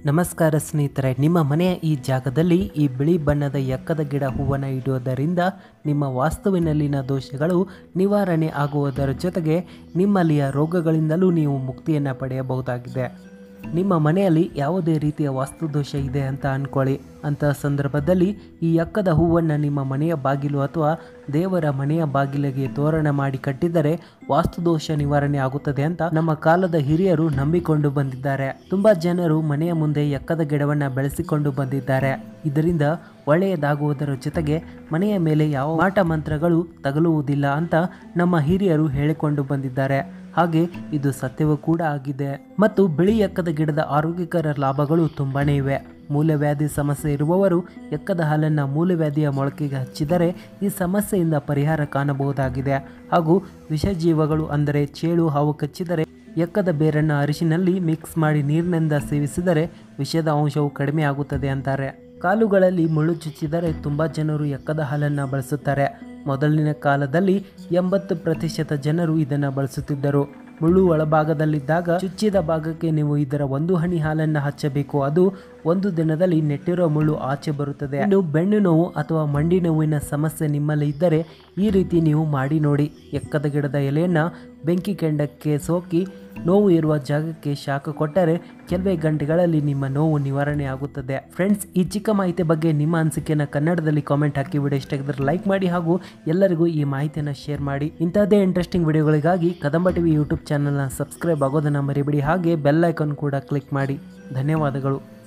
ನಮಸ್ಕಾರ ಸ್ನೇಹಿತರೆ ನಿಮ್ಮ ಮನೆಯ ಈ ಜಾಗದಲ್ಲಿ ಈ ಬಿಳಿ ಬಣ್ಣದ ಎಕ್ಕದ ಗಿಡ ಹೂವನ್ನು ಇಡುವುದರಿಂದ ನಿಮ್ಮ ವಾಸ್ತುವಿನಲ್ಲಿನ ದೋಷಗಳು ನಿವಾರಣೆ ಆಗುವುದರ ಜೊತೆಗೆ ನಿಮ್ಮಲ್ಲಿಯ ರೋಗಗಳಿಂದಲೂ ನೀವು ಮುಕ್ತಿಯನ್ನು ಪಡೆಯಬಹುದಾಗಿದೆ ನಿಮ್ಮ ಮನೆಯಲ್ಲಿ ಯಾವುದೇ ರೀತಿಯ ವಾಸ್ತುದೋಷ ಇದೆ ಅಂತ ಅಂದ್ಕೊಳ್ಳಿ ಅಂತಹ ಸಂದರ್ಭದಲ್ಲಿ ಈ ಎಕ್ಕದ ಹೂವನ್ನು ನಿಮ್ಮ ಮನೆಯ ಬಾಗಿಲು ಅಥವಾ ದೇವರ ಮನೆಯ ಬಾಗಿಲಿಗೆ ತೋರಣ ಮಾಡಿ ಕಟ್ಟಿದರೆ ವಾಸ್ತುದೋಷ ನಿವಾರಣೆ ಆಗುತ್ತದೆ ಅಂತ ನಮ್ಮ ಕಾಲದ ಹಿರಿಯರು ನಂಬಿಕೊಂಡು ಬಂದಿದ್ದಾರೆ ತುಂಬಾ ಜನರು ಮನೆಯ ಮುಂದೆ ಎಕ್ಕದ ಗಿಡವನ್ನ ಬೆಳೆಸಿಕೊಂಡು ಬಂದಿದ್ದಾರೆ ಇದರಿಂದ ಒಳ್ಳೆಯದಾಗುವುದರ ಜೊತೆಗೆ ಮನೆಯ ಮೇಲೆ ಯಾವ ಮಾಟ ಮಂತ್ರಗಳು ತಗಲುವುದಿಲ್ಲ ಅಂತ ನಮ್ಮ ಹಿರಿಯರು ಹೇಳಿಕೊಂಡು ಬಂದಿದ್ದಾರೆ ಹಾಗೆ ಇದು ಸತ್ಯವೂ ಕೂಡ ಆಗಿದೆ ಮತ್ತು ಬಿಳಿ ಎಕ್ಕದ ಗಿಡದ ಆರೋಗ್ಯಕರ ಲಾಭಗಳು ತುಂಬಾನೇ ಇವೆ ಮೂಲವ್ಯಾಧಿ ಸಮಸ್ಯೆ ಇರುವವರು ಎಕ್ಕದ ಹಾಲನ್ನು ಮೂಲವ್ಯಾಧಿಯ ಮೊಳಕೆಗೆ ಹಚ್ಚಿದರೆ ಈ ಸಮಸ್ಯೆಯಿಂದ ಪರಿಹಾರ ಕಾಣಬಹುದಾಗಿದೆ ಹಾಗೂ ವಿಷಜೀವಗಳು ಅಂದರೆ ಚೇಳು ಹಾವು ಕಚ್ಚಿದರೆ ಎಕ್ಕದ ಬೇರನ್ನು ಅರಿಶಿನಲ್ಲಿ ಮಿಕ್ಸ್ ಮಾಡಿ ನೀರಿನಿಂದ ಸೇವಿಸಿದರೆ ವಿಷದ ಅಂಶವು ಕಡಿಮೆ ಆಗುತ್ತದೆ ಅಂತಾರೆ ಕಾಲುಗಳಲ್ಲಿ ಮುಳ್ಳು ಚುಚ್ಚಿದರೆ ತುಂಬ ಜನರು ಎಕ್ಕದ ಹಾಲನ್ನು ಬಳಸುತ್ತಾರೆ ಮೊದಲಿನ ಕಾಲದಲ್ಲಿ ಎಂಬತ್ತು ಪ್ರತಿಶತ ಜನರು ಇದನ್ನು ಬಳಸುತ್ತಿದ್ದರು ಮುಳ್ಳು ಒಳಭಾಗದಲ್ಲಿದ್ದಾಗ ಚುಚ್ಚಿದ ಭಾಗಕ್ಕೆ ನೀವು ಇದರ ಒಂದು ಹನಿ ಹಾಲನ್ನು ಹಚ್ಚಬೇಕು ಅದು ಒಂದು ದಿನದಲ್ಲಿ ನೆಟ್ಟಿರೋ ಮುಳ್ಳು ಆಚೆ ಬರುತ್ತದೆ ಇನ್ನು ಬೆನ್ನು ನೋವು ಅಥವಾ ಮಂಡಿ ನೋವಿನ ಸಮಸ್ಯೆ ನಿಮ್ಮಲ್ಲಿ ಇದ್ದರೆ ಈ ರೀತಿ ನೀವು ಮಾಡಿ ನೋಡಿ ಎಕ್ಕದ ಗಿಡದ ಎಲೆಯನ್ನು ಬೆಂಕಿ ಕೆಂಡಕ್ಕೆ ಸೋಕಿ ನೋವು ಇರುವ ಜಾಗಕ್ಕೆ ಶಾಖ ಕೊಟ್ಟರೆ ಕೆಲವೇ ಗಂಟೆಗಳಲ್ಲಿ ನಿಮ್ಮ ನೋವು ನಿವಾರಣೆ ಆಗುತ್ತದೆ ಫ್ರೆಂಡ್ಸ್ ಈ ಚಿಕ್ಕ ಮಾಹಿತಿ ಬಗ್ಗೆ ನಿಮ್ಮ ಅನಿಸಿಕೆಯನ್ನು ಕನ್ನಡದಲ್ಲಿ ಕಾಮೆಂಟ್ ಹಾಕಿ ವಿಡಿಯೋ ಇಷ್ಟ ಆಗಿದ್ರೆ ಲೈಕ್ ಮಾಡಿ ಹಾಗೂ ಎಲ್ಲರಿಗೂ ಈ ಮಾಹಿತಿಯನ್ನು ಶೇರ್ ಮಾಡಿ ಇಂಥದ್ದೇ ಇಂಟ್ರೆಸ್ಟಿಂಗ್ ವಿಡಿಯೋಗಳಿಗಾಗಿ ಕದಂಬ ಟಿವಿ ಯೂಟ್ಯೂಬ್ ಚಾನಲ್ನ ಸಬ್ಸ್ಕ್ರೈಬ್ ಆಗೋದನ್ನು ಮರಿಬೇಡಿ ಹಾಗೆ ಬೆಲ್ ಐಕಾನ್ ಕೂಡ ಕ್ಲಿಕ್ ಮಾಡಿ ಧನ್ಯವಾದಗಳು